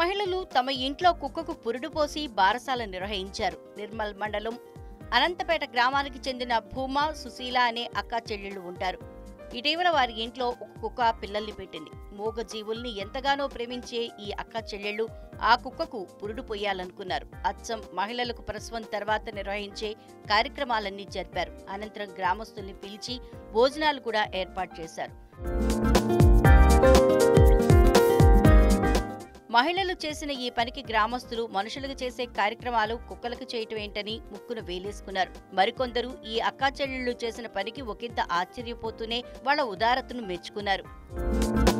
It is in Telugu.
మహిళలు తమ ఇంట్లో కుక్కకు పురుడు పోసి బారసాల నిర్వహించారు నిర్మల్ మండలం అనంతపేట గ్రామానికి చెందిన భూమా సుశీల అనే అక్క చెల్లెళ్ళు ఉంటారు ఇటీవల వారి ఇంట్లో ఒక కుక్క పిల్లల్ని పెట్టింది మూగ జీవుల్ని ఎంతగానో ప్రేమించే ఈ అక్క చెల్లెళ్ళు ఆ కుక్కకు పురుడు పొయ్యాలనుకున్నారు అచ్చం మహిళలకు ప్రసవం తర్వాత నిర్వహించే కార్యక్రమాలన్నీ జరిపారు అనంతరం గ్రామస్తుల్ని పిలిచి భోజనాలు కూడా ఏర్పాటు చేశారు మహిళలు చేసిన ఈ పనికి గ్రామస్తులు మనుషులకు చేసే కార్యక్రమాలు కుక్కలకు చేయటం ఏంటని ముక్కున వేలేసుకున్నారు మరికొందరు ఈ అక్కా చెల్లెళ్ళు చేసిన పనికి ఒకంత ఆశ్చర్యపోతూనే వాళ్ళ ఉదారతను మెచ్చుకున్నారు